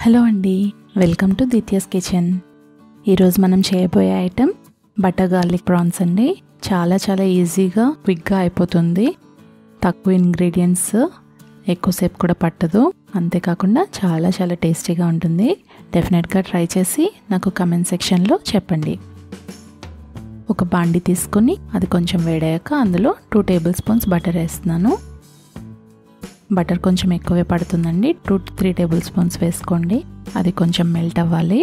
hello అండి welcome to దిత్యస్ kitchen ఈరోజు మనం చేయబోయే ఐటెం బటర్ గార్లిక్ ప్రాన్స్ అండి చాలా చాలా ఈజీగా క్విక్గా అయిపోతుంది తక్కువ ఇంగ్రీడియంట్స్ ఎక్కువసేపు కూడా పట్టదు అంతేకాకుండా చాలా చాలా టేస్టీగా ఉంటుంది డెఫినెట్గా ట్రై చేసి నాకు కమెంట్ సెక్షన్లో చెప్పండి ఒక బాండి తీసుకొని అది కొంచెం వేడాక అందులో టూ టేబుల్ స్పూన్స్ బటర్ వేస్తున్నాను బటర్ కొంచెం ఎక్కువే పడుతుందండి టూ త్రీ టేబుల్ స్పూన్స్ వేసుకోండి అది కొంచెం మెల్ట్ అవ్వాలి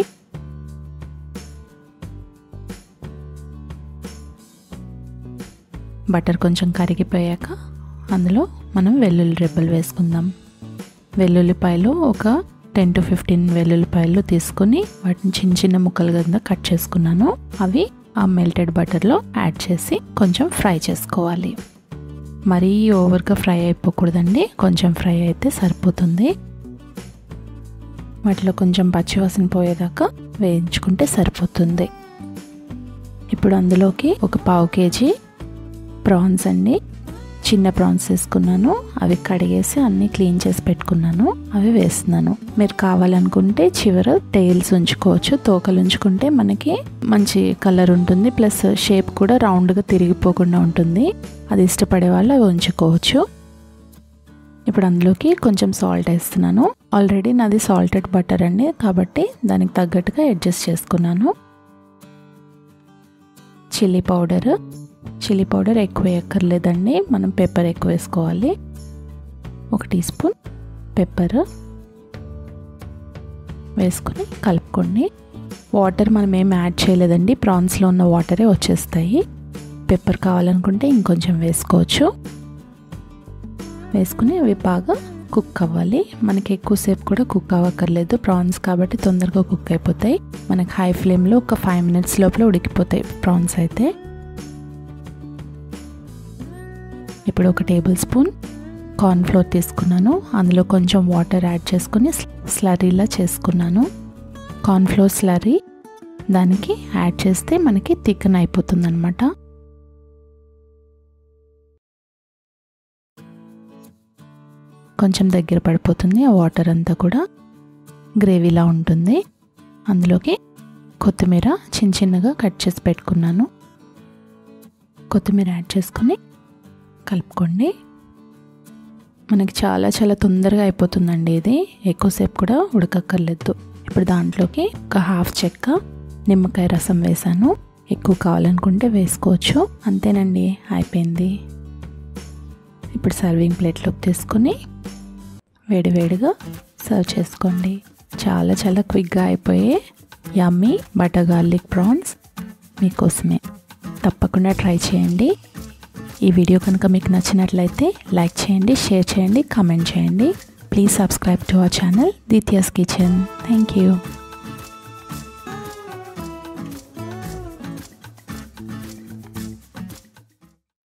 బటర్ కొంచెం కరిగిపోయాక అందులో మనం వెల్లుల్లి రెబ్బలు వేసుకుందాం వెల్లుల్లిపాయలు ఒక టెన్ టు ఫిఫ్టీన్ వెల్లుల్లిపాయలు తీసుకొని వాటిని చిన్న చిన్న ముక్కలు కింద కట్ చేసుకున్నాను అవి ఆ మెల్టెడ్ బటర్లో యాడ్ చేసి కొంచెం ఫ్రై చేసుకోవాలి మరీ ఓవర్గా ఫ్రై అయిపోకూడదండి కొంచెం ఫ్రై అయితే సరిపోతుంది వాటిలో కొంచెం పచ్చివాసన పోయేదాకా వేయించుకుంటే సరిపోతుంది ఇప్పుడు అందులోకి ఒక పావు కేజీ ప్రాన్స్ అండి చిన్న ప్రాన్స్ తీసుకున్నాను అవి కడిగేసి అన్నీ క్లీన్ చేసి పెట్టుకున్నాను అవి వేస్తున్నాను మీరు కావాలనుకుంటే చివర టైల్స్ ఉంచుకోవచ్చు తోకలు ఉంచుకుంటే మనకి మంచి కలర్ ఉంటుంది ప్లస్ షేప్ కూడా రౌండ్గా తిరిగిపోకుండా ఉంటుంది అది ఇష్టపడే వాళ్ళు అవి ఉంచుకోవచ్చు ఇప్పుడు అందులోకి కొంచెం సాల్ట్ వేస్తున్నాను ఆల్రెడీ నాది సాల్టెడ్ బటర్ అండి కాబట్టి దానికి తగ్గట్టుగా అడ్జస్ట్ చేసుకున్నాను చిల్లీ పౌడర్ చిల్లీ పౌడర్ ఎక్కువ ఎక్కర్లేదండి మనం పెప్పర్ ఎక్కువ వేసుకోవాలి ఒక టీ స్పూన్ పెప్పర్ వేసుకొని కలుపుకోండి వాటర్ మనం ఏం యాడ్ చేయలేదండి ప్రాన్స్లో ఉన్న వాటరే వచ్చేస్తాయి పెప్పర్ కావాలనుకుంటే ఇంకొంచెం వేసుకోవచ్చు వేసుకుని అవి బాగా కుక్ అవ్వాలి మనకి ఎక్కువసేపు కూడా కుక్ అవ్వక్కర్లేదు ప్రాన్స్ కాబట్టి తొందరగా కుక్ అయిపోతాయి మనకి హై ఫ్లేమ్లో ఒక ఫైవ్ మినిట్స్ లోపల ఉడికిపోతాయి ప్రాన్స్ అయితే ఇప్పుడు ఒక టేబుల్ స్పూన్ కార్న్ఫ్లోర్ తీసుకున్నాను అందులో కొంచెం వాటర్ యాడ్ చేసుకుని స్లరీలా చేసుకున్నాను కార్న్ఫ్లోర్ స్లరీ దానికి యాడ్ చేస్తే మనకి థిక్కన్ అయిపోతుంది అనమాట కొంచెం దగ్గర పడిపోతుంది ఆ వాటర్ అంతా కూడా గ్రేవీలా ఉంటుంది అందులోకి కొత్తిమీర చిన్న చిన్నగా కట్ చేసి పెట్టుకున్నాను కొత్తిమీర యాడ్ చేసుకొని కలుపుకోండి మనకి చాలా చాలా తొందరగా అయిపోతుందండి ఇది ఎక్కువసేపు కూడా ఉడకక్కర్లేదు ఇప్పుడు దాంట్లోకి ఒక హాఫ్ చెక్క నిమ్మకాయ రసం వేసాను ఎక్కువ కావాలనుకుంటే వేసుకోవచ్చు అంతేనండి అయిపోయింది ఇప్పుడు సర్వింగ్ ప్లేట్లోకి తీసుకొని వేడివేడిగా సర్వ్ చేసుకోండి చాలా చాలా క్విక్గా అయిపోయే యమ్మీ బటర్ గార్లిక్ ప్రాన్స్ మీకోసమే తప్పకుండా ట్రై చేయండి ఈ వీడియో కనుక మీకు నచ్చినట్లయితే లైక్ చేయండి షేర్ చేయండి కామెంట్ చేయండి please subscribe to our channel Deethya's kitchen thank you